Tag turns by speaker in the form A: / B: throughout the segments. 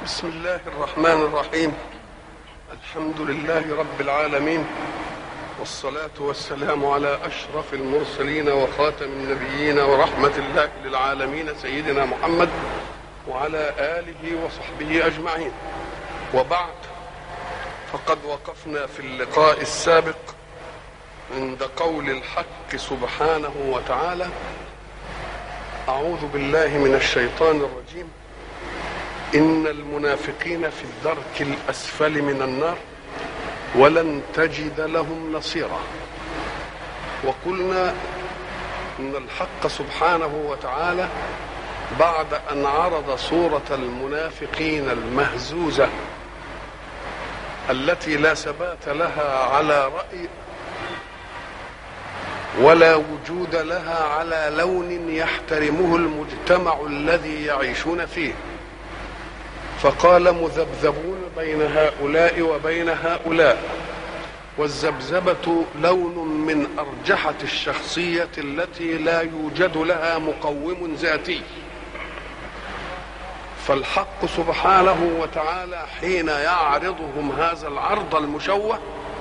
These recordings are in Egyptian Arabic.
A: بسم الله الرحمن الرحيم الحمد لله رب العالمين والصلاة والسلام على أشرف المرسلين وخاتم النبيين ورحمة الله للعالمين سيدنا محمد وعلى آله وصحبه أجمعين وبعد فقد وقفنا في اللقاء السابق عند قول الحق سبحانه وتعالى أعوذ بالله من الشيطان الرجيم إن المنافقين في الدرك الأسفل من النار ولن تجد لهم نصيرا وقلنا إن الحق سبحانه وتعالى بعد أن عرض صورة المنافقين المهزوزة التي لا ثبات لها على رأي ولا وجود لها على لون يحترمه المجتمع الذي يعيشون فيه فقال مذبذبون بين هؤلاء وبين هؤلاء والذبذبة لون من أرجحة الشخصية التي لا يوجد لها مقوم ذاتي فالحق سبحانه وتعالى حين يعرضهم هذا العرض المشوه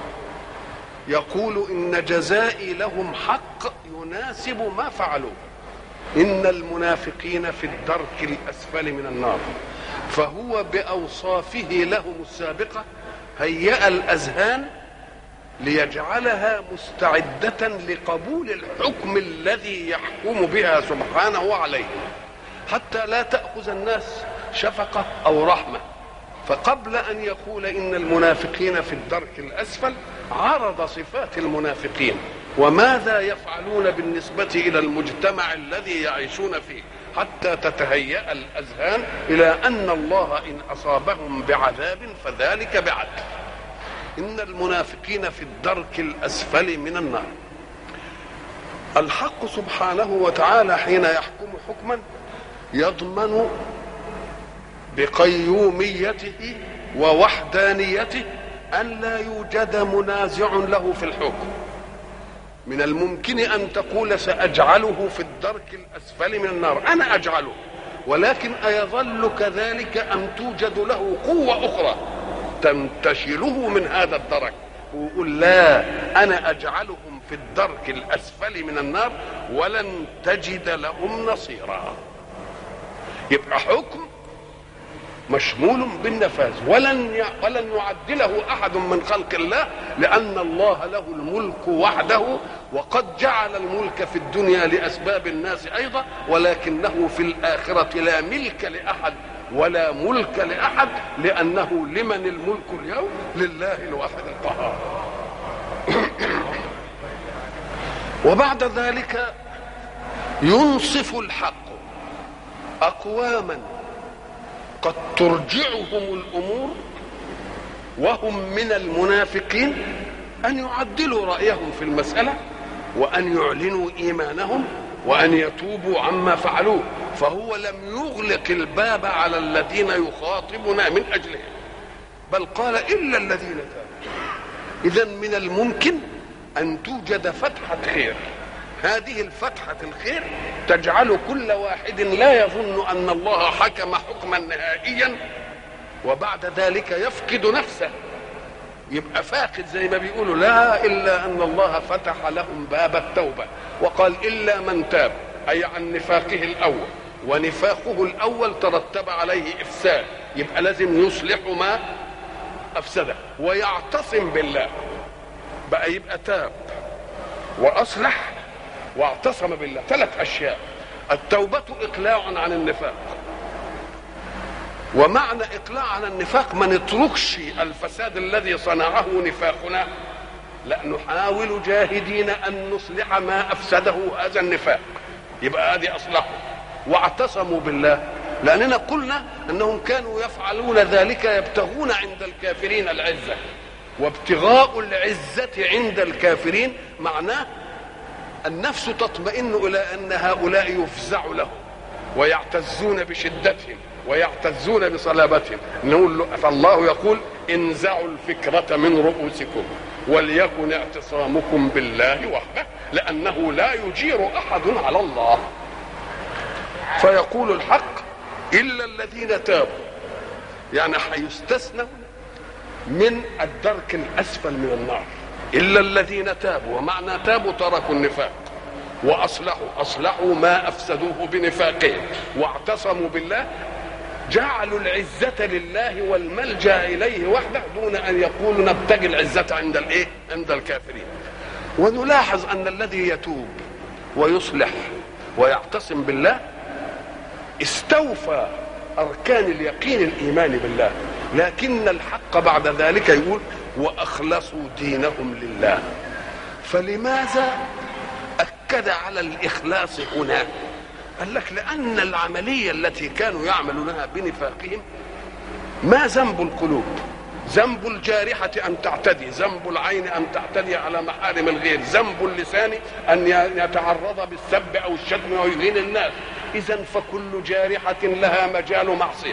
A: يقول إن جزائي لهم حق يناسب ما فعلوا إن المنافقين في الدرك الأسفل من النار فهو بأوصافه لهم السابقة هيأ الأذهان ليجعلها مستعدة لقبول الحكم الذي يحكم بها سبحانه عليهم حتى لا تأخذ الناس شفقة أو رحمة فقبل أن يقول إن المنافقين في الدرك الأسفل عرض صفات المنافقين وماذا يفعلون بالنسبة إلى المجتمع الذي يعيشون فيه حتى تتهيأ الأذهان إلى أن الله إن أصابهم بعذاب فذلك بعدل إن المنافقين في الدرك الأسفل من النار الحق سبحانه وتعالى حين يحكم حكما يضمن بقيوميته ووحدانيته أن لا يوجد منازع له في الحكم من الممكن أن تقول سأجعله في الدرك الأسفل من النار أنا أجعله ولكن أيظل كذلك أم توجد له قوة أخرى تنتشله من هذا الدرك ويقول لا أنا أجعلهم في الدرك الأسفل من النار ولن تجد لهم نصيرا يبقى حكم مشمول بالنفاذ ولن ولن يعدله احد من خلق الله لان الله له الملك وحده وقد جعل الملك في الدنيا لاسباب الناس ايضا ولكنه في الاخره لا ملك لاحد ولا ملك لاحد لانه لمن الملك اليوم لله الواحد القهار وبعد ذلك ينصف الحق اقواما قد ترجعهم الامور وهم من المنافقين ان يعدلوا رايهم في المساله وان يعلنوا ايمانهم وان يتوبوا عما فعلوه فهو لم يغلق الباب على الذين يخاطبنا من اجلهم بل قال الا الذين تابوا اذا من الممكن ان توجد فتحه خير هذه الفتحة الخير تجعل كل واحد لا يظن أن الله حكم حكما نهائيا وبعد ذلك يفقد نفسه يبقى فاقد زي ما بيقولوا لا إلا أن الله فتح لهم باب التوبة وقال إلا من تاب أي عن نفاقه الأول ونفاقه الأول ترتب عليه إفساد يبقى لازم يصلح ما أفسده ويعتصم بالله بقى يبقى تاب وأصلح واعتصم بالله ثلاث اشياء التوبه اقلاع عن النفاق ومعنى اقلاع عن النفاق ما نتركش الفساد الذي صنعه نفاقنا لا نحاول جاهدين ان نصلح ما افسده هذا النفاق يبقى هذه اصلحه واعتصموا بالله لاننا قلنا انهم كانوا يفعلون ذلك يبتغون عند الكافرين العزه وابتغاء العزه عند الكافرين معناه النفس تطمئن الى ان هؤلاء يفزع لهم ويعتزون بشدتهم ويعتزون بصلابتهم نقول فالله يقول انزعوا الفكرة من رؤوسكم وليكن اعتصامكم بالله وحده لأنه لا يجير أحد على الله فيقول الحق إلا الذين تابوا يعني هيستثنوا من الدرك الاسفل من النار الا الذين تابوا ومعنى تابوا تركوا النفاق واصلحوا اصلحوا ما افسدوه بنفاقهم واعتصموا بالله جعلوا العزة لله والملجأ إليه وحده دون أن يقولوا نبتغي العزة عند الإيه؟ عند الكافرين. ونلاحظ أن الذي يتوب ويصلح ويعتصم بالله استوفى أركان اليقين الإيمان بالله، لكن الحق بعد ذلك يقول وأخلصوا دينهم لله. فلماذا أكد على الإخلاص هنا؟ قال لك لأن العملية التي كانوا يعملونها بنفاقهم ما ذنب القلوب ذنب الجارحة أن تعتدي ذنب العين أن تعتدي على محارم الغير ذنب اللسان أن يتعرض بالسب أو الشتم ويهين الناس إذا فكل جارحة لها مجال معصية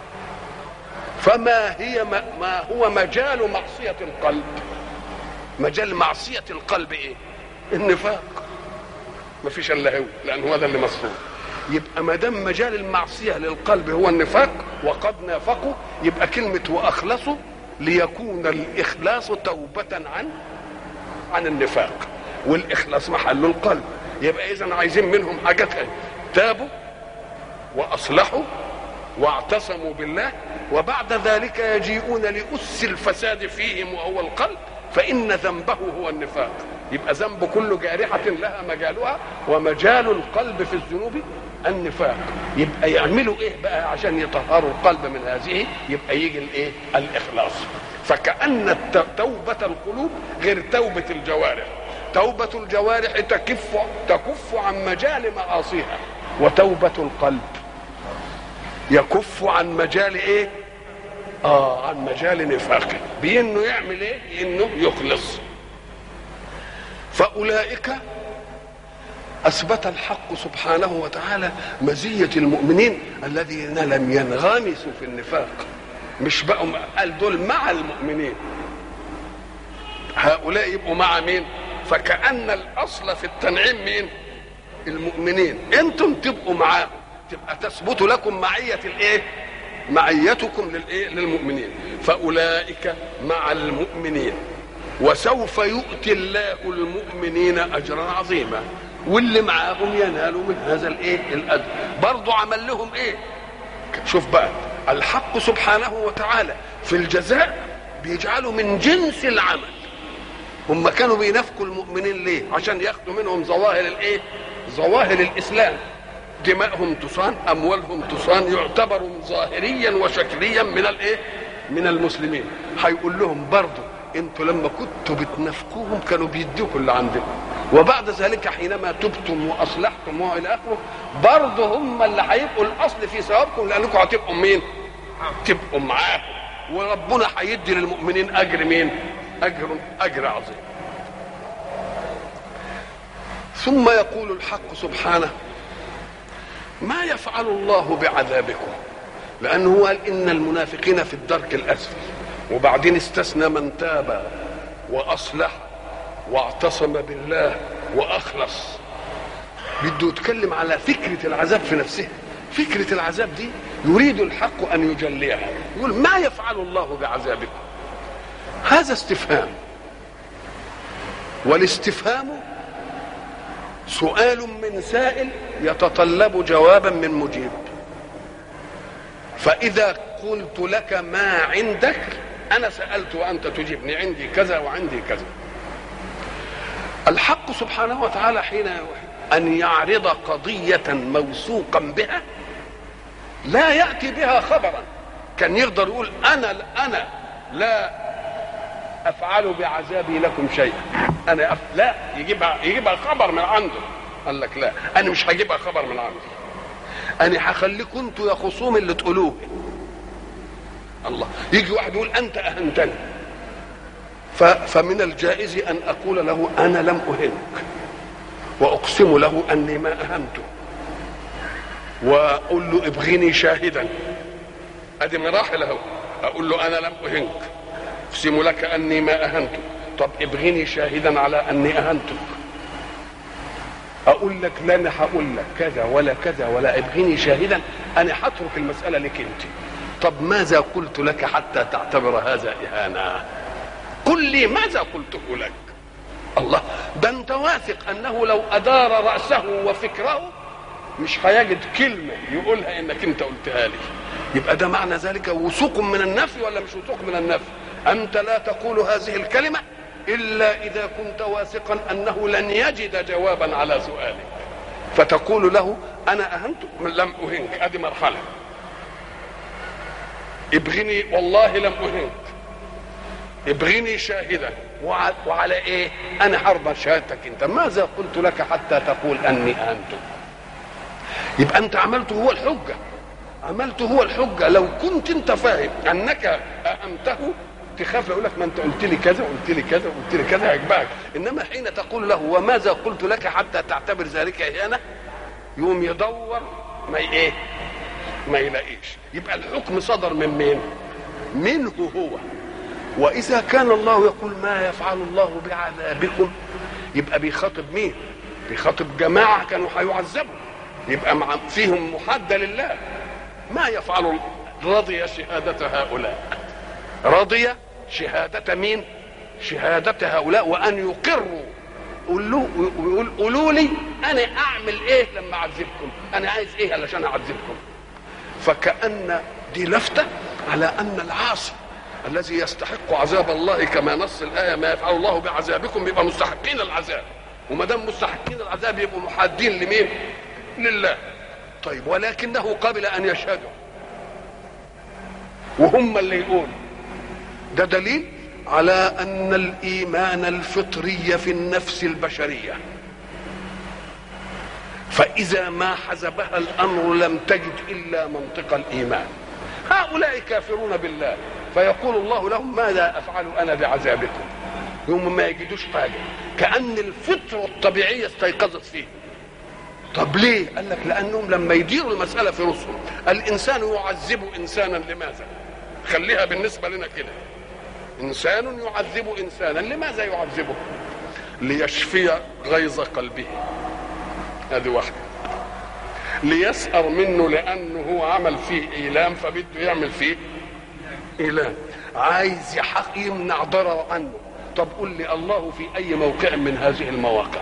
A: فما هي ما هو مجال معصية القلب مجال معصية القلب إيه النفاق ما فيش الا هو لان هو ده اللي مصروف يبقى ما دام مجال المعصيه للقلب هو النفاق وقد نافقوا يبقى كلمه واخلصوا ليكون الاخلاص توبه عن عن النفاق والاخلاص محله القلب يبقى اذا عايزين منهم حاجات تابوا واصلحوا واعتصموا بالله وبعد ذلك يجيئون لأس الفساد فيهم وهو القلب فإن ذنبه هو النفاق يبقى ذنب كل جارحة لها مجالها ومجال القلب في الذنوب النفاق يبقى يعملوا ايه بقى عشان يطهروا القلب من هذه يبقى يجي الايه الاخلاص فكأن توبة القلوب غير توبة الجوارح توبة الجوارح تكف تكف عن مجال معاصيها وتوبة القلب يكف عن مجال ايه اه عن مجال نفاقه بانه يعمل ايه انه يخلص فاولئك اثبت الحق سبحانه وتعالى مزيه المؤمنين الذين لم ينغمسوا في النفاق مش بقوا قال دول مع المؤمنين هؤلاء يبقوا مع مين فكأن الأصل في التنعيم مين المؤمنين انتم تبقوا معاهم تبقى تثبت لكم معية الايه معيتكم للايه للمؤمنين فأولئك مع المؤمنين وسوف يؤتي الله المؤمنين أجرا عظيما واللي معاهم ينالوا من هذا الايه الاجر برضه عمل لهم ايه شوف بقى الحق سبحانه وتعالى في الجزاء بيجعله من جنس العمل هم كانوا بينافقوا المؤمنين ليه عشان ياخدوا منهم ظواهر الايه ظواهر الاسلام دماءهم تصان اموالهم تصان يعتبروا ظاهريا وشكليا من الايه من المسلمين هيقول لهم برضه انتوا لما كنتوا بتنافقوهم كانوا بيدوكوا اللي عندكم وبعد ذلك حينما تبتم واصلحتم والى اخره برضه هم اللي هيبقوا الاصل في ثوابكم لانكم هتبقوا مين؟ تبقوا معاهم وربنا هيدي للمؤمنين اجر مين؟ اجر اجر عظيم. ثم يقول الحق سبحانه ما يفعل الله بعذابكم لانه قال ان المنافقين في الدرك الاسفل وبعدين استثنى من تاب واصلح واعتصم بالله واخلص بده يتكلم على فكره العذاب في نفسها فكره العذاب دي يريد الحق ان يجليها يقول ما يفعل الله بعذابكم هذا استفهام والاستفهام سؤال من سائل يتطلب جوابا من مجيب فاذا قلت لك ما عندك انا سالت وانت تجيبني عندي كذا وعندي كذا الحق سبحانه وتعالى حين ان يعرض قضيه موثوقا بها لا ياتي بها خبرا كان يقدر يقول انا انا لا افعل بعذابي لكم شيئا انا أف... لا يجيبها يجيبها خبر من عنده قال لك لا انا مش هجيبها خبر من عندي انا هخليكم انتوا يا خصوم اللي تقولوه الله يجي واحد يقول انت اهنتني ف... فمن الجائز ان اقول له انا لم اهنك واقسم له اني ما اهنته واقول له ابغني شاهدا ادي مراحل اهو اقول له انا لم اهنك اقسم لك اني ما اهنتك طب ابغني شاهدا على اني اهنتك اقول لك لا انا هقول لك كذا ولا كذا ولا ابغني شاهدا انا هترك المساله لك انت طب ماذا قلت لك حتى تعتبر هذا إهانة قل لي ماذا قلته لك الله ده انت واثق انه لو ادار راسه وفكره مش هيجد كلمه يقولها انك انت قلتها لي يبقى ده معنى ذلك وثوق من النفي ولا مش وثوق من النفي انت لا تقول هذه الكلمه الا اذا كنت واثقا انه لن يجد جوابا على سؤالك فتقول له انا اهنتك لم اهنك ادي مرحله ابغني والله لم اهنك ابغني شاهدا وعلى ايه انا حرض شهادتك انت ماذا قلت لك حتى تقول اني اهنتك يبقى انت عملته هو الحجه عملته هو الحجه لو كنت انت فاهم انك اهمته تخاف يقول لك ما انت قلت لي كذا قلت لي كذا قلت لي كذا يعجبك انما حين تقول له وماذا قلت لك حتى تعتبر ذلك اهانه يقوم يدور ما ايه ما يلاقيش يبقى الحكم صدر من مين منه هو واذا كان الله يقول ما يفعل الله بعذابكم يبقى بيخاطب مين بيخاطب جماعه كانوا هيعذبوا يبقى مع فيهم محدة لله ما يفعل رضي شهادة هؤلاء رضي شهادة مين شهادة هؤلاء وأن يقروا ويقول قولوا لي أنا أعمل إيه لما أعذبكم أنا عايز إيه علشان أعذبكم فكأن دي لفتة على أن العاصي الذي يستحق عذاب الله كما نص الآية ما يفعل الله بعذابكم يبقى مستحقين العذاب وما دام مستحقين العذاب يبقوا محادين لمين؟ لله طيب ولكنه قبل ان يشهدوا وهم اللي يقول ده دليل على ان الايمان الفطري في النفس البشريه فاذا ما حزبها الامر لم تجد الا منطق الايمان هؤلاء كافرون بالله فيقول الله لهم ماذا افعل انا بعذابكم يوم ما يجدوش حاجه كان الفطره الطبيعيه استيقظت فيه طب ليه؟ قال لك لانهم لما يديروا المساله في رسلهم الانسان يعذب انسانا لماذا؟ خليها بالنسبه لنا كده انسان يعذب انسانا لماذا يعذبه؟ ليشفي غيظ قلبه هذه واحده ليسأر منه لانه هو عمل فيه ايلام فبده يعمل فيه ايلام عايز يحق يمنع ضرر عنه طب قل لي الله في اي موقع من هذه المواقع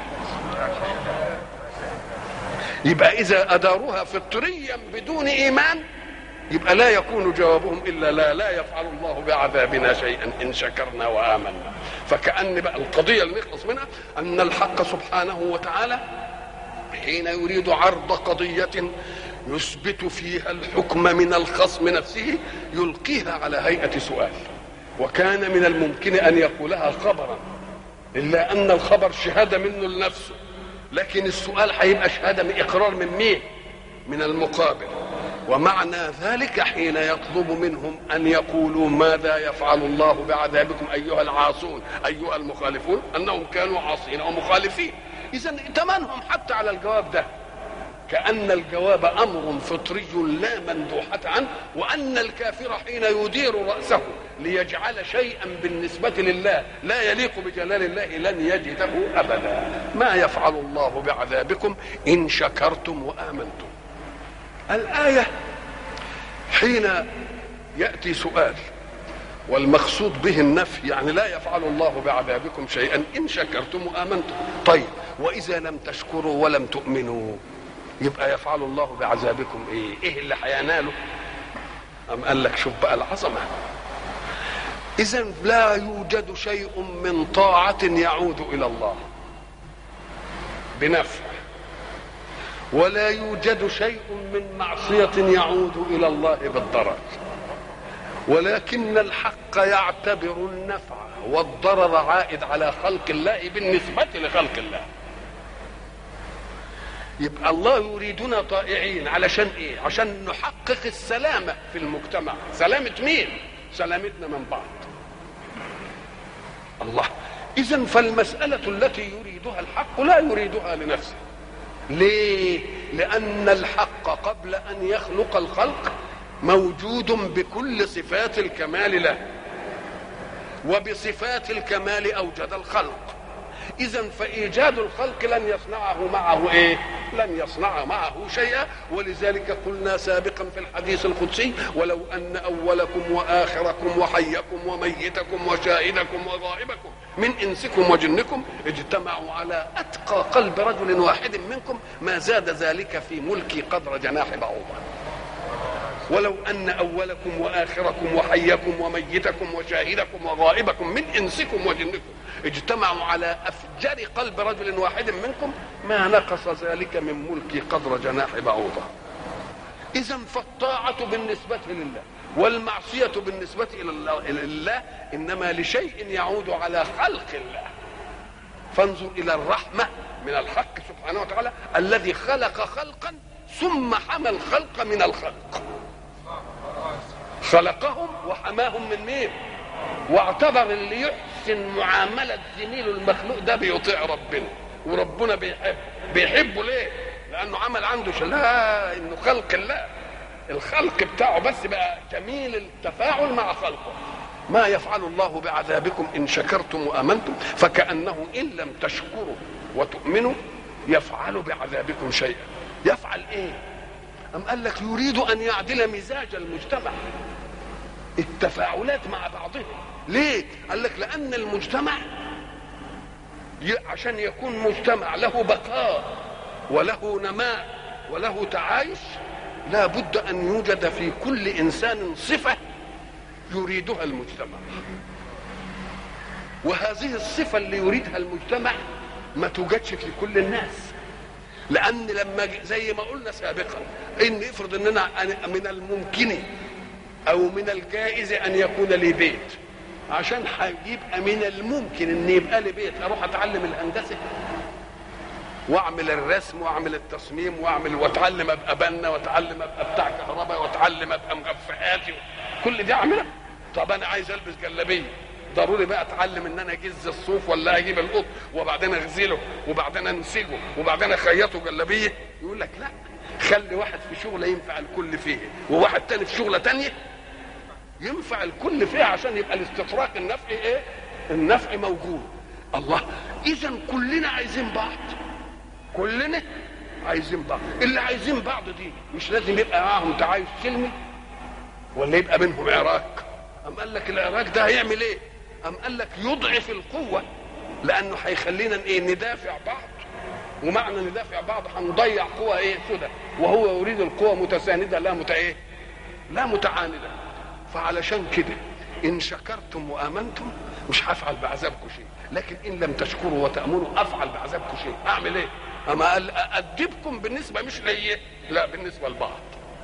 A: يبقى اذا اداروها فطريا بدون ايمان يبقى لا يكون جوابهم الا لا لا يفعل الله بعذابنا شيئا ان شكرنا وامنا فكان بقى القضيه اللي نخلص منها ان الحق سبحانه وتعالى حين يريد عرض قضيه يثبت فيها الحكم من الخصم نفسه يلقيها على هيئه سؤال وكان من الممكن ان يقولها خبرا الا ان الخبر شهاده منه لنفسه لكن السؤال هيبقى شهاده من اقرار من مين من المقابل ومعنى ذلك حين يطلب منهم ان يقولوا ماذا يفعل الله بعذابكم ايها العاصون ايها المخالفون انهم كانوا عاصين ومخالفين اذا ائتمنهم حتى على الجواب ده كأن الجواب أمر فطري لا مندوحة عنه وأن الكافر حين يدير رأسه ليجعل شيئا بالنسبة لله لا يليق بجلال الله لن يجده أبدا ما يفعل الله بعذابكم إن شكرتم وآمنتم الآية حين يأتي سؤال والمقصود به النفي يعني لا يفعل الله بعذابكم شيئا إن شكرتم وآمنتم طيب وإذا لم تشكروا ولم تؤمنوا يبقى يفعل الله بعذابكم ايه ايه اللي هيناله ام قال لك شوف بقى العظمه اذا لا يوجد شيء من طاعه يعود الى الله بنفع ولا يوجد شيء من معصيه يعود الى الله بالضرر ولكن الحق يعتبر النفع والضرر عائد على خلق الله بالنسبه لخلق الله يبقى الله يريدنا طائعين علشان ايه عشان نحقق السلامة في المجتمع سلامة مين سلامتنا من بعض الله اذا فالمسألة التي يريدها الحق لا يريدها لنفسه ليه لأن الحق قبل أن يخلق الخلق موجود بكل صفات الكمال له وبصفات الكمال أوجد الخلق إذا فإيجاد الخلق لن يصنعه معه إيه لن يصنع معه شيئا ولذلك قلنا سابقا في الحديث القدسي ولو ان اولكم واخركم وحيكم وميتكم وشاهدكم وغائبكم من انسكم وجنكم اجتمعوا على اتقى قلب رجل واحد منكم ما زاد ذلك في ملكي قدر جناح بعوضه ولو ان اولكم واخركم وحيكم وميتكم وشاهدكم وغائبكم من انسكم وجنكم اجتمعوا على افجر قلب رجل واحد منكم ما نقص ذلك من ملكي قدر جناح بعوضه اذا فالطاعه بالنسبه لله والمعصيه بالنسبه الى الله انما لشيء يعود على خلق الله فانظر الى الرحمه من الحق سبحانه وتعالى الذي خلق خلقا ثم حمى الخلق من الخلق خلقهم وحماهم من مين واعتبر اللي يحسن معاملة زميله المخلوق ده بيطيع ربنا وربنا بيحب بيحبه ليه لانه عمل عنده شيء لا انه خلق الله الخلق بتاعه بس بقى جميل التفاعل مع خلقه ما يفعل الله بعذابكم ان شكرتم وامنتم فكانه ان لم تشكروا وتؤمنوا يفعل بعذابكم شيئا يفعل ايه أم قال لك يريد أن يعدل مزاج المجتمع التفاعلات مع بعضهم ليه قال لك لأن المجتمع عشان يكون مجتمع له بقاء وله نماء وله تعايش لا بد أن يوجد في كل إنسان صفة يريدها المجتمع وهذه الصفة اللي يريدها المجتمع ما توجدش في كل الناس لان لما زي ما قلنا سابقا ان افرض ان انا من الممكن او من الجائز ان يكون لي بيت عشان هيبقى من الممكن ان يبقى لي بيت اروح اتعلم الهندسه واعمل الرسم واعمل التصميم واعمل واتعلم ابقى بنا واتعلم ابقى بتاع كهرباء واتعلم ابقى مغفئات كل دي اعملها طب انا عايز البس جلابيه ضروري بقى اتعلم ان انا اجز الصوف ولا اجيب القط وبعدين اغزله وبعدين انسجه وبعدين اخيطه جلابيه يقول لك لا خلي واحد في شغله ينفع الكل فيه وواحد تاني في شغله تانية ينفع الكل فيها عشان يبقى الاستطراق النفعي ايه النفع موجود الله اذا كلنا عايزين بعض كلنا عايزين بعض اللي عايزين بعض دي مش لازم يبقى معاهم تعايش سلمي ولا يبقى بينهم عراك أم قال لك العراك ده هيعمل ايه أم قال لك يضعف القوة لأنه هيخلينا ايه ندافع بعض ومعنى ندافع بعض هنضيع قوة ايه سدى وهو يريد القوة متساندة لا مت ايه لا متعاندة فعلشان كده إن شكرتم وآمنتم مش هفعل بعذابكم شيء لكن إن لم تشكروا وتأمنوا أفعل بعذابكم شيء أعمل إيه أما قال أأدبكم بالنسبة مش ليا لا بالنسبة لبعض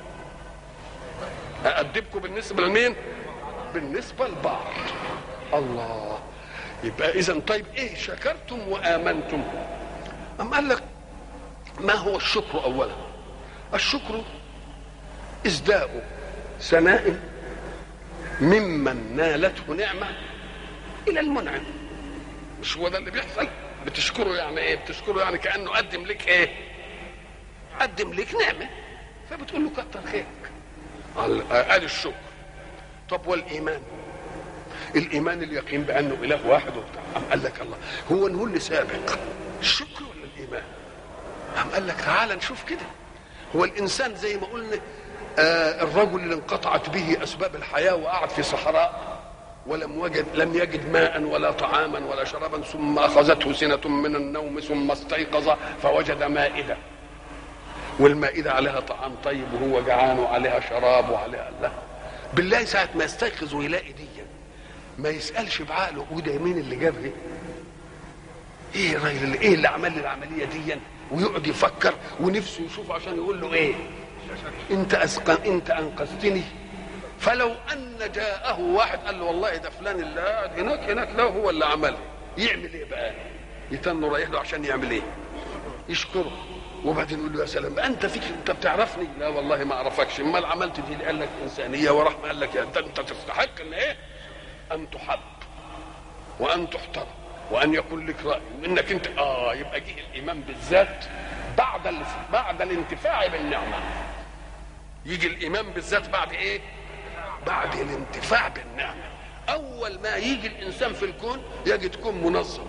A: أأدبكم بالنسبة لمين بالنسبة لبعض الله يبقى إذا طيب إيه شكرتم وآمنتم أم قال لك ما هو الشكر أولا الشكر إزداء ثناء ممن نالته نعمة إلى المنعم مش هو ده اللي بيحصل بتشكره يعني ايه بتشكره يعني كأنه قدم لك ايه قدم لك نعمة فبتقول له كتر خيرك قال الشكر طب والايمان الايمان اليقين بانه اله واحد وبتاع أم قال لك الله هو نقول لي سابق الشكر ولا الايمان أم قال لك تعالى نشوف كده هو الانسان زي ما قلنا آه الرجل اللي انقطعت به اسباب الحياه وقعد في صحراء ولم وجد لم يجد ماء ولا طعاما ولا شرابا ثم اخذته سنه من النوم ثم استيقظ فوجد مائده والمائده عليها طعام طيب وهو جعان وعليها شراب وعليها الله بالله ساعة ما يستيقظ ويلاقي دي ما يسألش بعقله وده مين اللي جاب ايه؟ ايه الراجل اللي ايه اللي عمل لي العملية دي ويقعد يفكر ونفسه يشوف عشان يقول له ايه؟ انت أسقن انت انقذتني فلو ان جاءه واحد قال له والله ده فلان اللي قاعد هناك هناك لا هو اللي عمله يعمل ايه بقى؟ يتنه رايح له عشان يعمل ايه؟ يشكره وبعدين يقول له يا سلام بقى انت فيك انت بتعرفني لا والله ما اعرفكش امال عملت دي قال لك انسانيه ورحمه قال لك انت انت تستحق ان ايه ان تحب وان تحترم وان يكون لك راي وانك انت اه يبقى جه الايمان بالذات بعد بعد الانتفاع بالنعمه يجي الايمان بالذات بعد ايه بعد الانتفاع بالنعمه اول ما يجي الانسان في الكون يجد كون منظم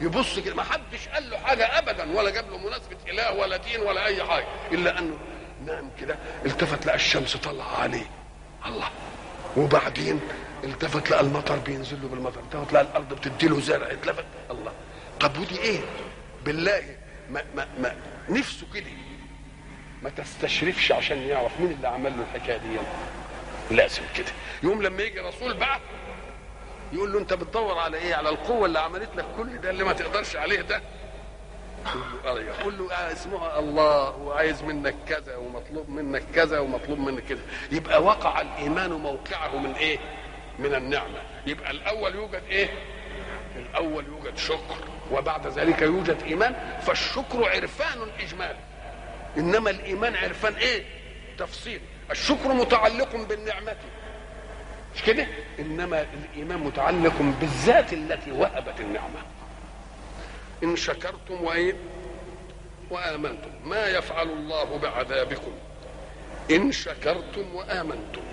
A: يبص كده ما حدش قال له حاجه ابدا ولا جاب له مناسبه اله ولا دين ولا اي حاجه الا انه نام كده التفت لقى الشمس طالعه عليه الله وبعدين التفت لقى المطر بينزل له بالمطر التفت لقى الارض بتدي له زرع اتلفت الله طب ودي ايه بالله ما ما ما نفسه كده ما تستشرفش عشان يعرف مين اللي عمل له الحكايه دي لازم كده يوم لما يجي رسول بقى يقول له انت بتدور على ايه على القوه اللي عملت لك كل ده اللي ما تقدرش عليه ده يقول له آه اسمها الله وعايز منك كذا ومطلوب منك كذا ومطلوب منك كذا يبقى وقع الايمان موقعه من ايه من النعمه يبقى الاول يوجد ايه الاول يوجد شكر وبعد ذلك يوجد ايمان فالشكر عرفان اجمالي انما الايمان عرفان ايه تفصيل الشكر متعلق بالنعمه مش كده انما الايمان متعلق بالذات التي وهبت النعمه ان شكرتم وايه وامنتم ما يفعل الله بعذابكم ان شكرتم وامنتم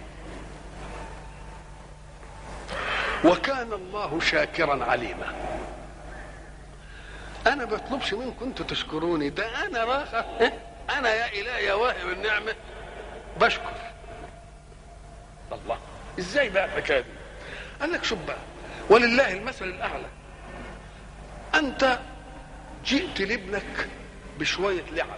A: وكان الله شاكرا عليما انا بطلبش منكم انتوا تشكروني ده انا راخه انا يا اله يا واهب النعمه بشكر الله ازاي بقى الحكايه دي قال لك شوف بقى ولله المثل الاعلى انت جئت لابنك بشويه لعب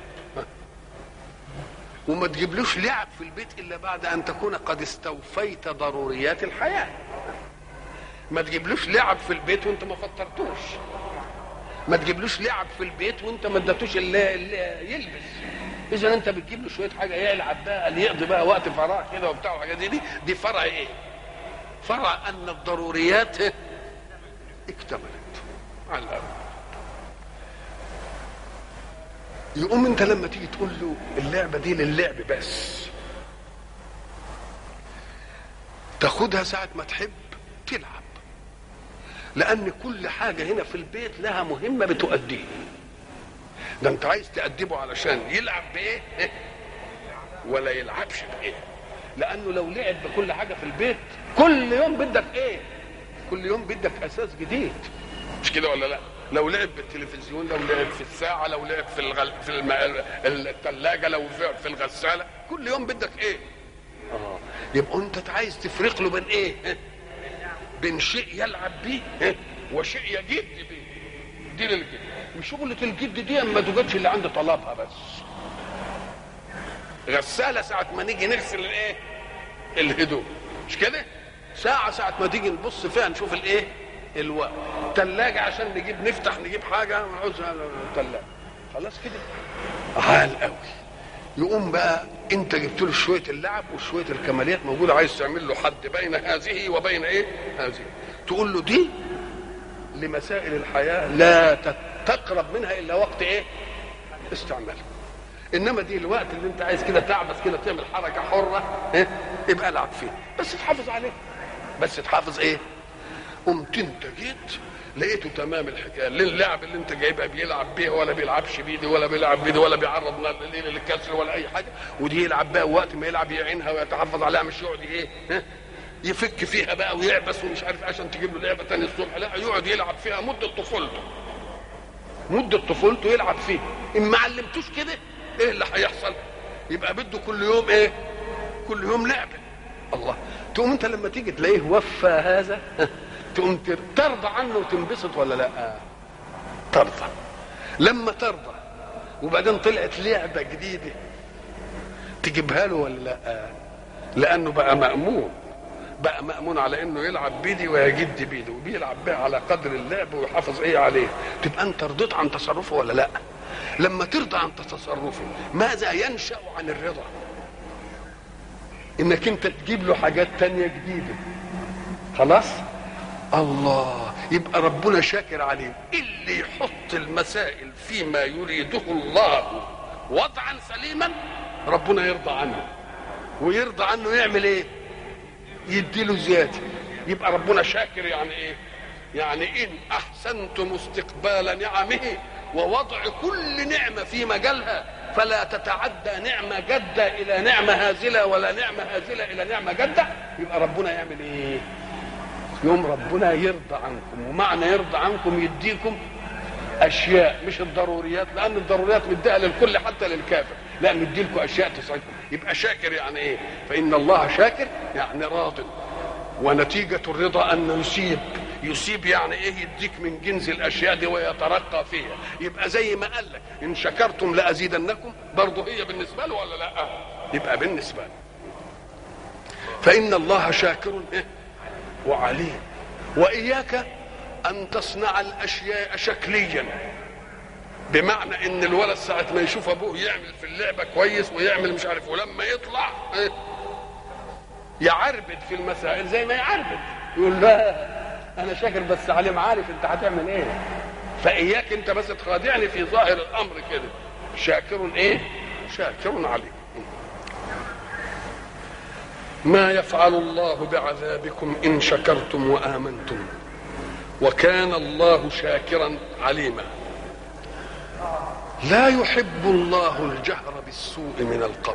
A: وما تجيبلوش لعب في البيت الا بعد ان تكون قد استوفيت ضروريات الحياه ما تجيبلوش لعب في البيت وانت ما فطرتوش ما تجيبلوش لعب في البيت وانت ما اديتوش اللي, اللي يلبس اذا انت بتجيب له شويه حاجه يلعب بقى اللي يقضي بقى وقت فراغ كده وبتاع وحاجات دي دي فرع ايه فرع ان الضروريات اكتملت على الأرض يقوم انت لما تيجي تقول له اللعبه دي للعب بس تاخدها ساعه ما تحب تلعب لان كل حاجه هنا في البيت لها مهمه بتؤديه ده انت عايز تأدبه علشان يلعب بايه ولا يلعبش بايه لانه لو لعب بكل حاجه في البيت كل يوم بدك ايه كل يوم بدك اساس جديد مش كده ولا لا لو لعب بالتلفزيون لو لعب في الساعه لو لعب في الغل... في الم... الثلاجه لو في الغساله كل يوم بدك ايه اه يبقى انت عايز تفرق له بين ايه بين شيء يلعب بيه وشيء يجد بيه دي للجد وشغلة الجد دي ما توجدش اللي عند طلبها بس غسالة ساعة ما نيجي نغسل الايه الهدوم مش كده ساعة ساعة ما تيجي نبص فيها نشوف الايه الوقت تلاجة عشان نجيب نفتح نجيب حاجة ونعوزها تلاجة خلاص كده عال قوي يقوم بقى انت جبت له شويه اللعب وشويه الكماليات موجوده عايز تعمل له حد بين هذه وبين ايه هذه تقول له دي لمسائل الحياه لا تقرب منها الا وقت ايه استعمالها انما دي الوقت اللي انت عايز كده تعبس كده تعمل حركه حره إيه؟ يبقى العب فيه بس تحافظ عليه بس تحافظ ايه قمت انت جيت لقيته تمام الحكايه اللعب اللي انت جايبها بيلعب بيه ولا بيلعبش بيه دي ولا بيلعب بيه دي ولا بيعرض للكسر ولا اي حاجه ودي يلعب بقى وقت ما يلعب يعينها ويتحفظ عليها مش يقعد ايه ها؟ يفك فيها بقى ويعبس ومش عارف عشان تجيب له لعبه تاني الصبح لا يقعد يلعب فيها مده طفولته مده طفولته يلعب فيها ان ما علمتوش كده ايه اللي هيحصل يبقى بده كل يوم ايه كل يوم لعبه الله تقوم انت لما تيجي تلاقيه وفى هذا تقوم ترضى عنه وتنبسط ولا لا ترضى لما ترضى وبعدين طلعت لعبه جديده تجيبها له ولا لا لانه بقى مامون بقى مامون على انه يلعب بيدي ويجد بيده وبيلعب بها على قدر اللعب ويحافظ ايه عليه تبقى انت رضيت عن تصرفه ولا لا لما ترضى عن تصرفه ماذا ينشا عن الرضا انك انت تجيب له حاجات تانية جديده خلاص الله يبقى ربنا شاكر عليه اللي يحط المسائل فيما يريده الله وضعا سليما ربنا يرضى عنه ويرضى عنه يعمل ايه يديله زياده يبقى ربنا شاكر يعني ايه يعني ان احسنتم استقبال نعمه ووضع كل نعمه في مجالها فلا تتعدى نعمه جده الى نعمه هازله ولا نعمه هازله الى نعمه جده يبقى ربنا يعمل ايه يوم ربنا يرضى عنكم ومعنى يرضى عنكم يديكم اشياء مش الضروريات لان الضروريات مديها للكل حتى للكافر لا مدي لكم اشياء تسعدكم يبقى شاكر يعني ايه فان الله شاكر يعني راض ونتيجه الرضا ان يسيب يسيب يعني ايه يديك من جنس الاشياء دي ويترقى فيها يبقى زي ما قال لك ان شكرتم لازيدنكم برضه هي بالنسبه له ولا لا يبقى بالنسبه له فان الله شاكر إيه؟ وعليم واياك ان تصنع الاشياء شكليا بمعنى ان الولد ساعه ما يشوف ابوه يعمل في اللعبه كويس ويعمل مش عارف ولما يطلع إيه؟ يعربد في المسائل زي ما يعربد يقول لا انا شاكر بس عليم عارف انت هتعمل ايه فاياك انت بس تخادعني في ظاهر الامر كده شاكر ايه شاكر عليم ما يفعل الله بعذابكم ان شكرتم وامنتم وكان الله شاكرا عليما لا يحب الله الجهر بالسوء من القول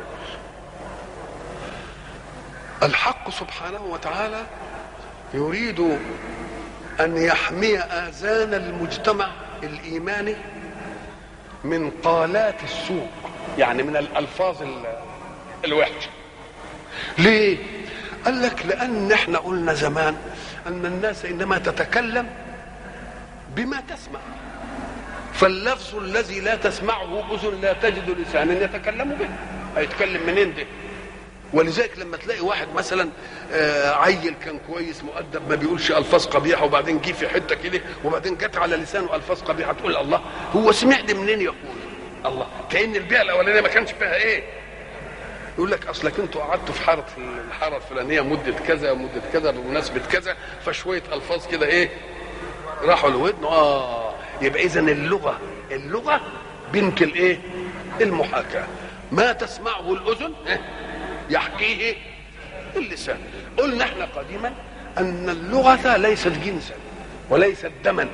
A: الحق سبحانه وتعالى يريد ان يحمي اذان المجتمع الايماني من قالات السوء يعني من الالفاظ الوحشه ليه قال لك لان احنا قلنا زمان ان الناس انما تتكلم بما تسمع فاللفظ الذي لا تسمعه اذن لا تجد لسانا يتكلم به هيتكلم منين ده ولذلك لما تلاقي واحد مثلا عيل كان كويس مؤدب ما بيقولش الفاظ قبيحه وبعدين جه في حته كده وبعدين جت على لسانه الفاظ قبيحه تقول الله هو سمع دي منين يقول الله كان البيئه الاولانيه ما كانش فيها ايه يقول لك اصلك انتوا قعدتوا في حاره الحاره الفلانيه مده كذا ومده كذا بمناسبه كذا فشويه الفاظ كده ايه راحوا لودنه اه يبقى اذا اللغه اللغه بنت الايه المحاكاه ما تسمعه الاذن يحكيه اللسان قلنا احنا قديما ان اللغه ليست جنسا وليست دما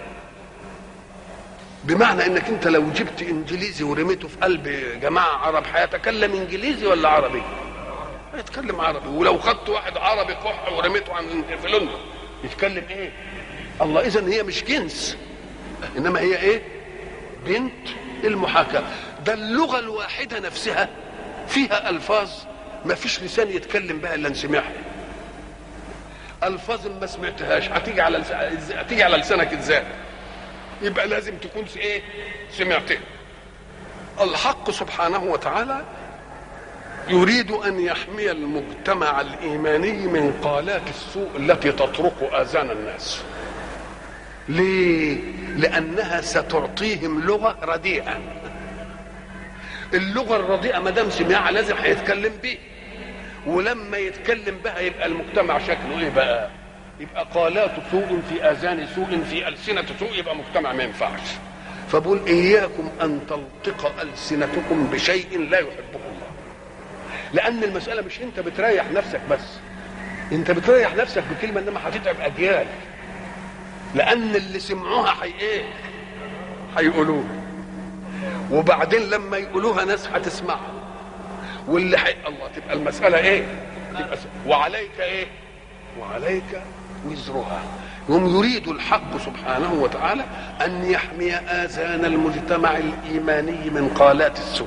A: بمعنى انك انت لو جبت انجليزي ورميته في قلب جماعه عرب هيتكلم انجليزي ولا عربي؟ هيتكلم عربي ولو خدت واحد عربي قح ورميته عن في لندن يتكلم ايه؟ الله اذا هي مش جنس انما هي ايه؟ بنت المحاكاه ده اللغه الواحده نفسها فيها الفاظ ما فيش لسان يتكلم بها الا نسمعها الفاظ ما سمعتهاش هتيجي على هتيجي على لسانك ازاي؟ يبقى لازم تكون ايه سمعته الحق سبحانه وتعالى يريد ان يحمي المجتمع الايماني من قالات السوء التي تطرق اذان الناس ليه لانها ستعطيهم لغه رديئه اللغه الرديئه ما دام سمعها لازم هيتكلم بيه ولما يتكلم بها يبقى المجتمع شكله ايه بقى يبقى قالات سوء في اذان سوء في السنه سوء يبقى مجتمع ما ينفعش فبقول اياكم ان تلطق السنتكم بشيء لا يحبه الله لان المساله مش انت بتريح نفسك بس انت بتريح نفسك بكلمه انما هتتعب اجيال لان اللي سمعوها حي ايه هيقولوها وبعدين لما يقولوها ناس هتسمعها واللي حي... الله تبقى المساله ايه تبقى س... وعليك ايه وعليك وزرها هم يريد الحق سبحانه وتعالى ان يحمي اذان المجتمع الايماني من قالات السوء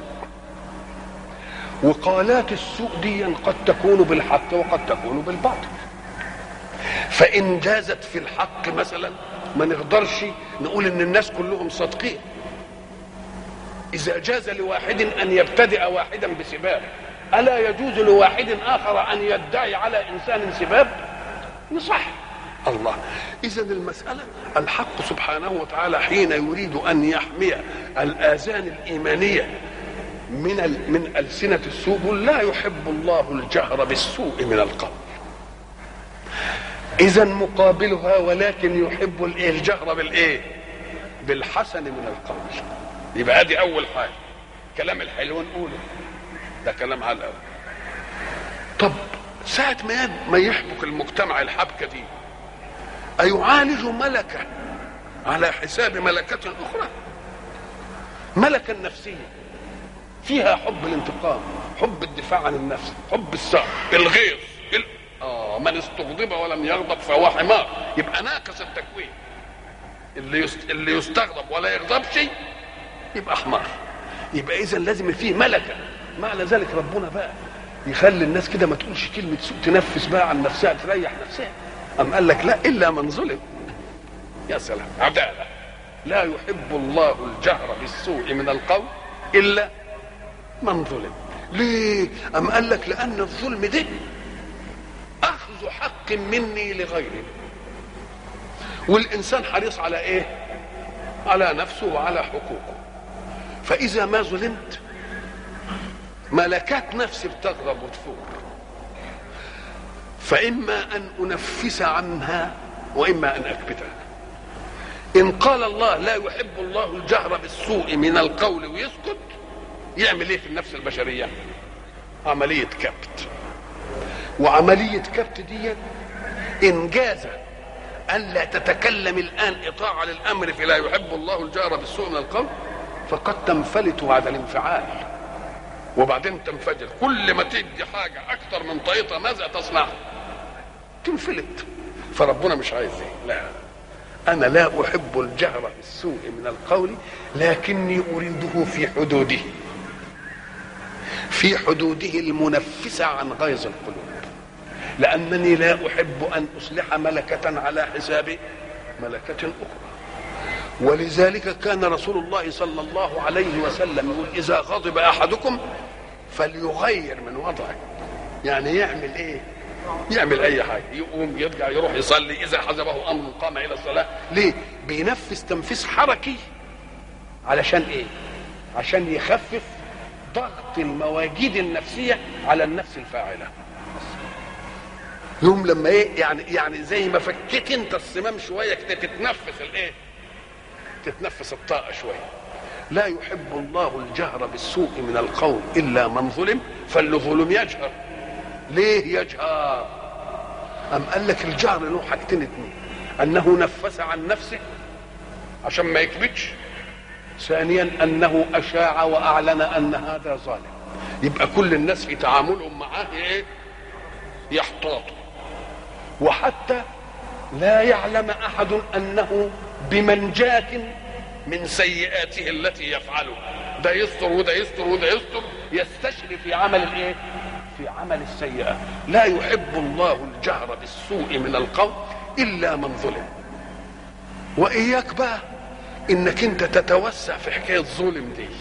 A: وقالات السوء دي قد تكون بالحق وقد تكون بالباطل فان جازت في الحق مثلا ما نقدرش نقول ان الناس كلهم صادقين اذا جاز لواحد ان يبتدئ واحدا بسباب الا يجوز لواحد اخر ان يدعي على انسان سباب يصح الله اذا المساله الحق سبحانه وتعالى حين يريد ان يحمي الاذان الايمانيه من ال... من السنه السوء لا يحب الله الجهر بالسوء من القول اذا مقابلها ولكن يحب الايه الجهر بالايه بالحسن من القول يبقى ادي اول حاجه كلام الحلو نقوله ده كلام على الاول طب ساعة ما ما يحبك المجتمع الحبكة دي أيعالج ملكة على حساب ملكة أخرى ملكة النفسية فيها حب الانتقام حب الدفاع عن النفس حب الثأر الغيظ ال... آه من استغضب ولم يغضب فهو حمار يبقى ناقص التكوين اللي يست... اللي يستغضب ولا يغضبش يبقى حمار يبقى اذا لازم فيه ملكه معنى ذلك ربنا بقى يخلي الناس كده ما تقولش كلمه سوء تنفس بقى عن نفسها تريح نفسها أم قال لك لا إلا من ظلم يا سلام عدالة لا يحب الله الجهر بالسوء من القول إلا من ظلم ليه أم قال لك لأن الظلم ده أخذ حق مني لغيري والإنسان حريص على إيه على نفسه وعلى حقوقه فإذا ما ظلمت ملكات نفسي بتغضب وتفور فإما أن أنفس عنها وإما أن أكبتها إن قال الله لا يحب الله الجهر بالسوء من القول ويسكت يعمل إيه في النفس البشرية عملية كبت وعملية كبت دي إن جاز أن لا تتكلم الآن إطاعة للأمر فلا يحب الله الجهر بالسوء من القول فقد تنفلت بعد الانفعال وبعدين تنفجر كل ما تدي حاجة أكثر من طريقة ماذا تصنع تنفلت فربنا مش عايز ايه لا انا لا احب الجهر بالسوء من القول لكني اريده في حدوده في حدوده المنفسه عن غيظ القلوب لانني لا احب ان اصلح ملكه على حساب ملكه اخرى ولذلك كان رسول الله صلى الله عليه وسلم يقول اذا غضب احدكم فليغير من وضعه يعني يعمل ايه يعمل اي حاجه يقوم يرجع يروح يصلي اذا حزبه امر قام الى الصلاه ليه بينفس تنفيس حركي علشان ايه عشان يخفف ضغط المواجيد النفسيه على النفس الفاعله يوم لما ايه يعني يعني زي ما فكيت انت الصمام شويه كده تتنفس الايه تتنفس الطاقه شويه لا يحب الله الجهر بالسوء من القول الا من ظلم فاللي ظلم يجهر ليه يجهر أم قال لك الجهر له حاجتين اتنين أنه نفس عن نفسه عشان ما يكبتش ثانيا أنه أشاع وأعلن أن هذا ظالم يبقى كل الناس في تعاملهم معاه إيه يحتاطوا وحتى لا يعلم أحد أنه بمنجاة من سيئاته التي يفعلها ده يستر وده يستر وده يستر يستشري في عمل الايه في عمل السيئة لا يحب الله الجهر بالسوء من القول إلا من ظلم وإياك بقى إنك أنت تتوسع في حكاية ظلم دي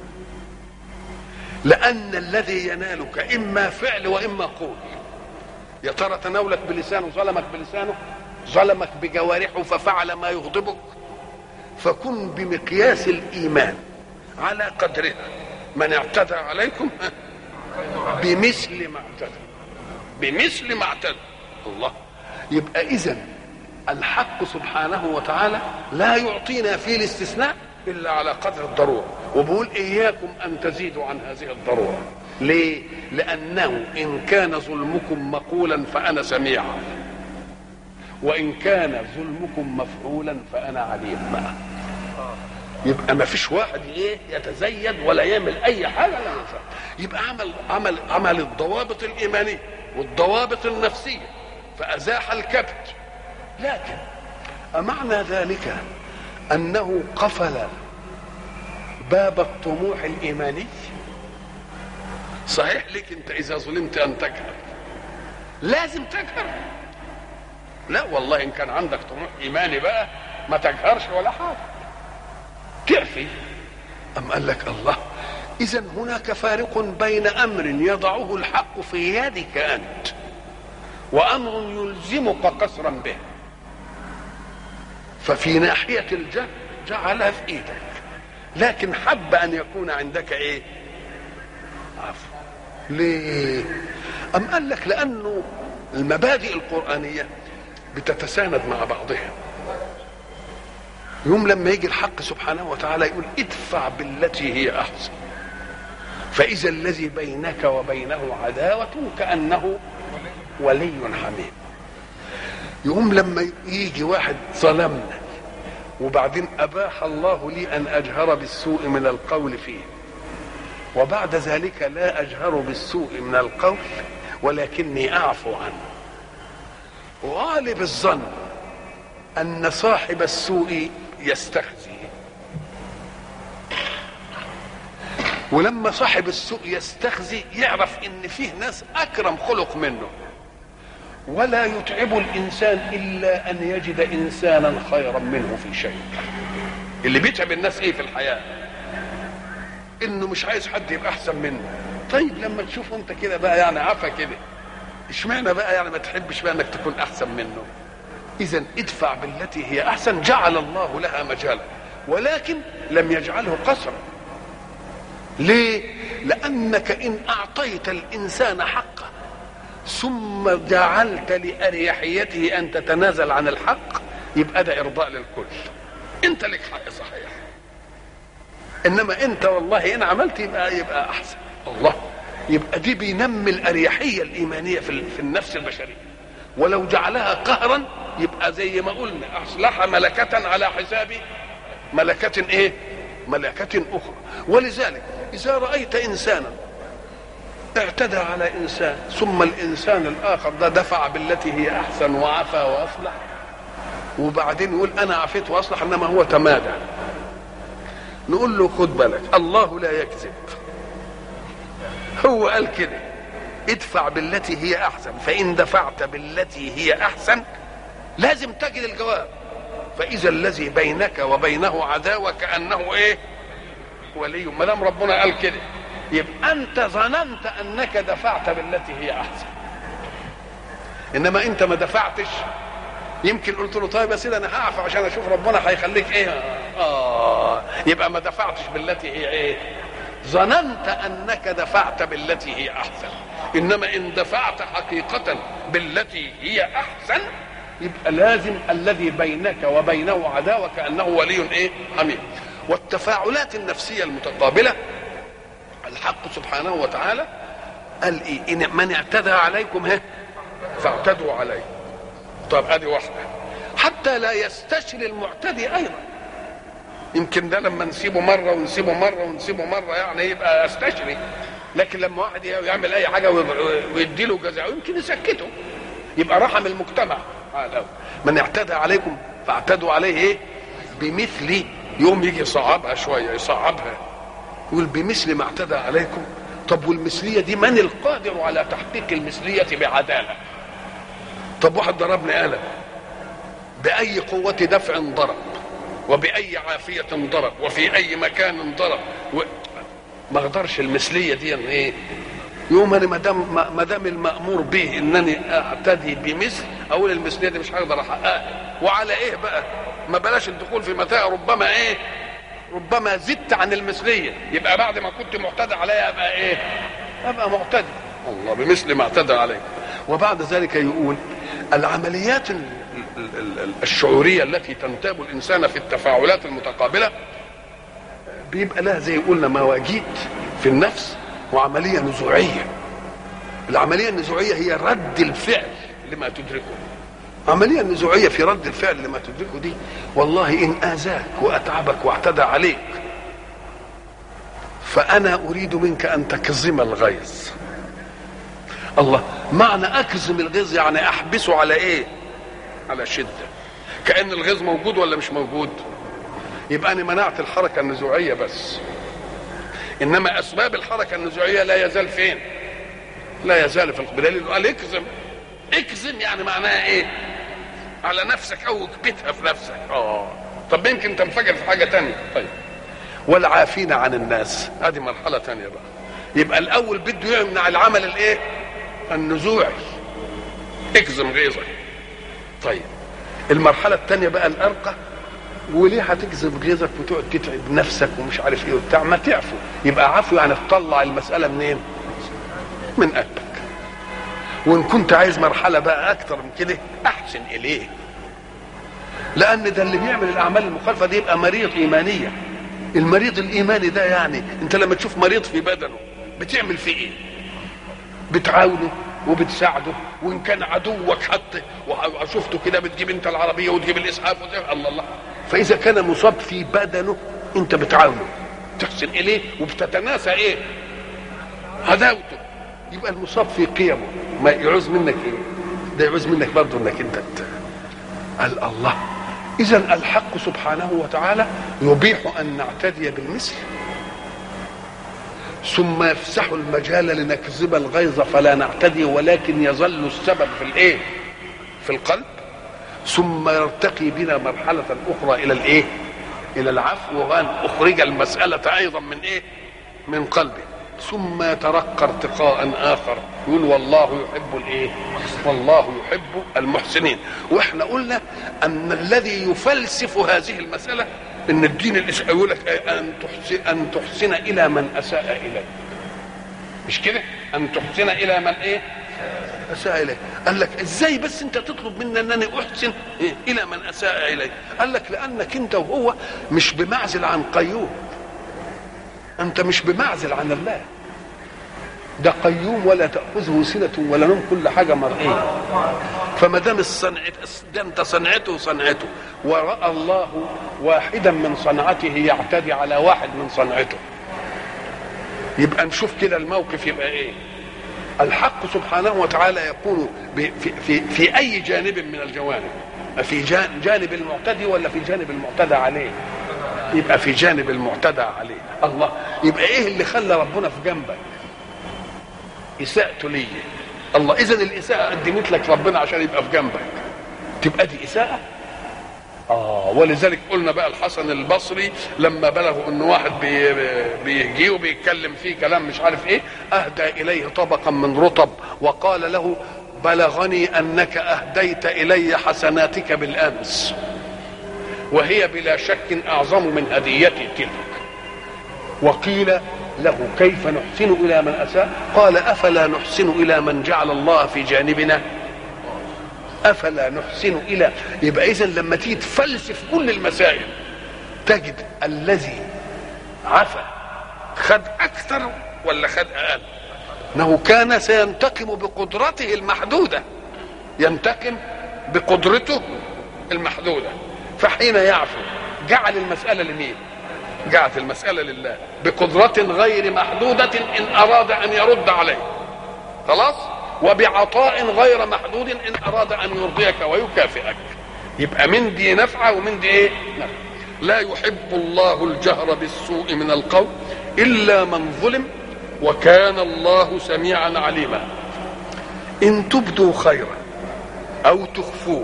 A: لأن الذي ينالك إما فعل وإما قول يا ترى تناولك بلسانه ظلمك بلسانه ظلمك بجوارحه ففعل ما يغضبك فكن بمقياس الإيمان على قدرها من اعتدى عليكم بمثل ما اعتدى بمثل ما اعتدى الله يبقى اذا الحق سبحانه وتعالى لا يعطينا في الاستثناء الا على قدر الضروره وبقول اياكم ان تزيدوا عن هذه الضروره ليه لانه ان كان ظلمكم مقولا فانا سميع وان كان ظلمكم مفعولا فانا عليم معه يبقى ما فيش واحد ايه يتزيد ولا يعمل اي حاجه لا ينفع يبقى عمل عمل عمل الضوابط الايمانيه والضوابط النفسيه فازاح الكبت لكن امعنى ذلك انه قفل باب الطموح الايماني صحيح لك انت اذا ظلمت ان تجهر لازم تجهر لا والله ان كان عندك طموح ايماني بقى ما تجهرش ولا حاجه تعفي أم قال لك الله إذا هناك فارق بين أمر يضعه الحق في يدك أنت وأمر يلزمك قصرا به ففي ناحية الجهل جعلها في إيدك لكن حب أن يكون عندك إيه عفو ليه أم قال لك لأنه المبادئ القرآنية بتتساند مع بعضها يوم لما يجي الحق سبحانه وتعالى يقول ادفع بالتي هي احسن فاذا الذي بينك وبينه عداوه كانه ولي حميم يقوم لما يجي واحد ظلمنا وبعدين اباح الله لي ان اجهر بالسوء من القول فيه وبعد ذلك لا اجهر بالسوء من القول ولكني اعفو عنه غالب الظن ان صاحب السوء يستخزي ولما صاحب السوء يستخزي يعرف ان فيه ناس اكرم خلق منه ولا يتعب الانسان الا ان يجد انسانا خيرا منه في شيء اللي بيتعب الناس ايه في الحياه انه مش عايز حد يبقى احسن منه طيب لما تشوفه انت كده بقى يعني عفا كده اشمعنى بقى يعني ما تحبش بقى انك تكون احسن منه اذا ادفع بالتي هي احسن جعل الله لها مجالا ولكن لم يجعله قصرا ليه لانك ان اعطيت الانسان حقه ثم جعلت لاريحيته ان تتنازل عن الحق يبقى ده ارضاء للكل انت لك حق صحيح انما انت والله ان عملت يبقى يبقى احسن الله يبقى دي بينمي الاريحيه الايمانيه في في النفس البشريه ولو جعلها قهرا يبقى زي ما قلنا اصلح ملكه على حساب ملكه ايه ملكه اخرى ولذلك اذا رايت انسانا اعتدى على انسان ثم الانسان الاخر ده دفع بالتي هي احسن وعفى واصلح وبعدين يقول انا عفيت واصلح انما هو تمادى نقول له خد بالك الله لا يكذب هو قال كده ادفع بالتي هي احسن فان دفعت بالتي هي احسن لازم تجد الجواب فاذا الذي بينك وبينه عداوه كانه ايه ولي ما دام ربنا قال كده يبقى انت ظننت انك دفعت بالتي هي احسن انما انت ما دفعتش يمكن قلت له طيب يا سيدي انا هعفى عشان اشوف ربنا هيخليك ايه اه يبقى ما دفعتش بالتي هي ايه ظننت انك دفعت بالتي هي احسن انما ان دفعت حقيقه بالتي هي احسن يبقى لازم الذي بينك وبينه عداوه كانه ولي ايه حميد والتفاعلات النفسيه المتقابله الحق سبحانه وتعالى قال ايه إن من اعتدى عليكم ها فاعتدوا عليه طب ادي واحده حتى لا يستشري المعتدي ايضا يمكن ده لما نسيبه مره ونسيبه مره ونسيبه مره يعني يبقى استشري لكن لما واحد يعمل اي حاجه ويدي له جزاء يمكن يسكته يبقى رحم المجتمع من اعتدى عليكم فاعتدوا عليه ايه بمثل يوم يجي يصعبها شويه يصعبها يقول بمثل ما اعتدى عليكم طب والمثليه دي من القادر على تحقيق المثليه بعداله طب واحد ضربني قلم باي قوه دفع ضرب وباي عافيه ضرب وفي اي مكان ضرب و... ما اقدرش المثليه دي ايه يوم انا ما دام ما دام المامور به انني اعتدي بمثل اقول المثليه دي مش هقدر احققها وعلى ايه بقى ما بلاش الدخول في متاع ربما ايه ربما زدت عن المثليه يبقى بعد ما كنت معتدى عليها ابقى ايه ابقى معتدي الله بمثل ما اعتدى عليه وبعد ذلك يقول العمليات الشعوريه التي تنتاب الانسان في التفاعلات المتقابله بيبقى لها زي قلنا مواجيد في النفس وعمليه نزوعيه العمليه النزوعيه هي رد الفعل لما تدركه عملية نزوعية في رد الفعل لما تدركه دي والله إن آذاك وأتعبك واعتدى عليك فأنا أريد منك أن تكظم الغيظ الله معنى أكظم الغيظ يعني أحبسه على إيه على شدة كأن الغيظ موجود ولا مش موجود يبقى أنا منعت الحركة النزوعية بس إنما أسباب الحركة النزوعية لا يزال فين لا يزال في القبلة قال اكظم اكظم يعني معناها ايه على نفسك او اكبتها في نفسك اه طب يمكن تنفجر في حاجه تانية طيب والعافين عن الناس هذه مرحله تانية بقى يبقى الاول بده يمنع العمل الايه النزوعي اكظم غيظك طيب المرحله الثانيه بقى الارقى وليه هتكذب غيظك وتقعد تتعب نفسك ومش عارف ايه وبتاع ما تعفو يبقى عفو يعني تطلع المساله منين من قلبك وان كنت عايز مرحله بقى اكتر من كده احسن اليه لان ده اللي بيعمل الاعمال المخالفه دي يبقى مريض ايمانيه المريض الايماني ده يعني انت لما تشوف مريض في بدنه بتعمل فيه ايه بتعاونه وبتساعده وان كان عدوك حتى وشفته كده بتجيب انت العربيه وتجيب الاسعاف وتجيب الله الله فاذا كان مصاب في بدنه انت بتعاونه تحسن اليه وبتتناسى ايه عداوته يبقى المصاب في قيمه ما يعوز منك ايه ده يعوز منك برضه انك انت قال الله اذا الحق سبحانه وتعالى يبيح ان نعتدي بالمثل ثم يفسح المجال لنكذب الغيظ فلا نعتدي ولكن يظل السبب في الايه في القلب ثم يرتقي بنا مرحلة أخرى إلى الإيه؟ إلى العفو وأن أخرج المسألة أيضا من إيه؟ من قلبه ثم يترقى ارتقاء آخر يقول والله يحب الإيه؟ والله يحب المحسنين وإحنا قلنا أن الذي يفلسف هذه المسألة ان الدين الاسلامي يقول لك ان تحسن ان تحسن الى من اساء اليك مش كده ان تحسن الى من ايه اساء اليك قال لك ازاي بس انت تطلب مني انني احسن إيه؟ الى من اساء اليك قال لك لانك انت وهو مش بمعزل عن قيوم انت مش بمعزل عن الله ده قيوم ولا تاخذه سنه ولا نوم كل حاجه مرئيه فما دام الصنعت ده انت صنعته صنعته وراى الله واحدا من صنعته يعتدي على واحد من صنعته يبقى نشوف كده الموقف يبقى ايه الحق سبحانه وتعالى يقول في, في, في اي جانب من الجوانب في جانب المعتدي ولا في جانب المعتدى عليه يبقى في جانب المعتدى عليه الله يبقى ايه اللي خلى ربنا في جنبك اساءته ليه الله اذا الاساءه قدمت لك ربنا عشان يبقى في جنبك تبقى دي اساءه اه ولذلك قلنا بقى الحسن البصري لما بلغوا ان واحد بي بيجي وبيتكلم فيه كلام مش عارف ايه اهدى اليه طبقا من رطب وقال له بلغني انك اهديت الي حسناتك بالامس وهي بلا شك اعظم من هديتي تلك وقيل له كيف نحسن الى من اساء قال افلا نحسن الى من جعل الله في جانبنا افلا نحسن الى يبقى اذا لما تيجي تفلسف كل المسائل تجد الذي عفا خد اكثر ولا خد اقل انه كان سينتقم بقدرته المحدوده ينتقم بقدرته المحدوده فحين يعفو جعل المساله لمين جعلت المسألة لله بقدرة غير محدودة إن أراد أن يرد عليه خلاص وبعطاء غير محدود إن أراد أن يرضيك ويكافئك يبقى من دي نفعة ومن دي إيه نفع لا يحب الله الجهر بالسوء من القول إلا من ظلم وكان الله سميعا عليما إن تبدوا خيرا أو تخفوه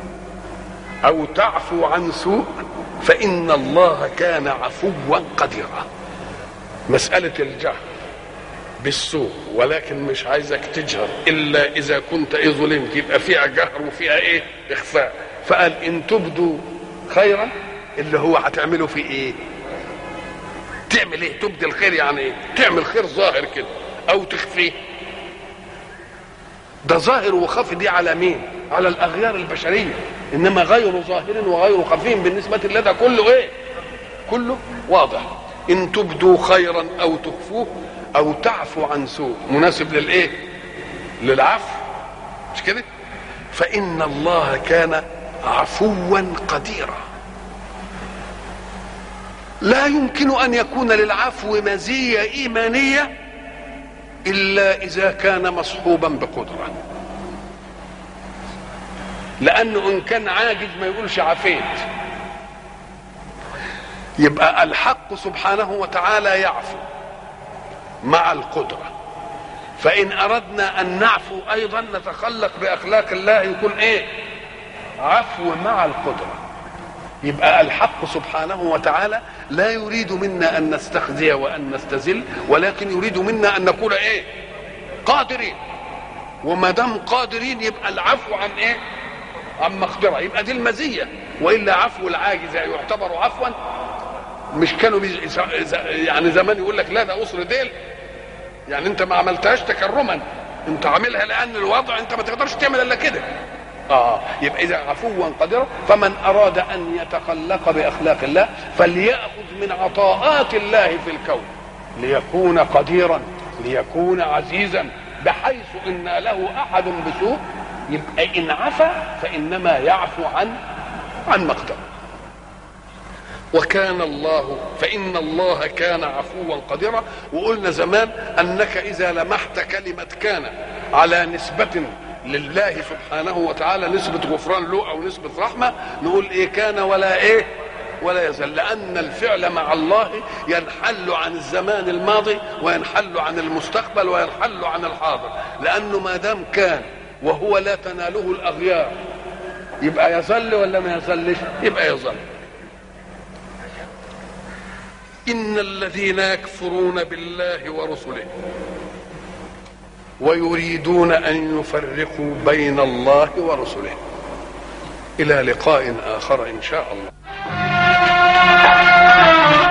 A: أو تعفو عن سوء فإن الله كان عفوا قديرا مسألة الجهر بالسوء ولكن مش عايزك تجهر إلا إذا كنت إيه ظلمت يبقى فيها جهر وفيها إيه إخفاء فقال إن تبدوا خيرا اللي هو هتعمله في إيه تعمل إيه تبدي الخير يعني إيه تعمل خير ظاهر كده أو تخفيه ده ظاهر وخفي دي على مين على الأغيار البشرية انما غير ظاهر وغير خفي بالنسبه لدى كله ايه كله واضح ان تبدوا خيرا او تخفوه او تعفو عن سوء مناسب للايه للعفو مش كده فان الله كان عفوا قديرا لا يمكن ان يكون للعفو مزيه ايمانيه الا اذا كان مصحوبا بقدره لانه ان كان عاجز ما يقولش عفيت يبقى الحق سبحانه وتعالى يعفو مع القدره فان اردنا ان نعفو ايضا نتخلق باخلاق الله يكون ايه عفو مع القدره يبقى الحق سبحانه وتعالى لا يريد منا ان نستخزي وان نستذل ولكن يريد منا ان نكون ايه قادرين وما دام قادرين يبقى العفو عن ايه عن مقدره يبقى دي المزيه والا عفو العاجز يعتبر عفوا مش كانوا بيز... يعني زمان يقول لك لا ده اسر ديل يعني انت ما عملتهاش تكرما انت عاملها لان الوضع انت ما تقدرش تعمل الا كده اه يبقى اذا عفوا قدرا فمن اراد ان يتخلق باخلاق الله فلياخذ من عطاءات الله في الكون ليكون قديرا ليكون عزيزا بحيث ان له احد بسوء يبقى ان عفا فانما يعفو عن عن مقدره وكان الله فإن الله كان عفوا قديرا وقلنا زمان أنك إذا لمحت كلمة كان على نسبة لله سبحانه وتعالى نسبة غفران له أو نسبة رحمة نقول إيه كان ولا إيه ولا يزال لأن الفعل مع الله ينحل عن الزمان الماضي وينحل عن المستقبل وينحل عن الحاضر لأنه ما دام كان وهو لا تناله الأغيار يبقى يظل ولا ما يظلش يبقى يظل إن الذين يكفرون بالله ورسله ويريدون أن يفرقوا بين الله ورسله إلى لقاء آخر إن شاء الله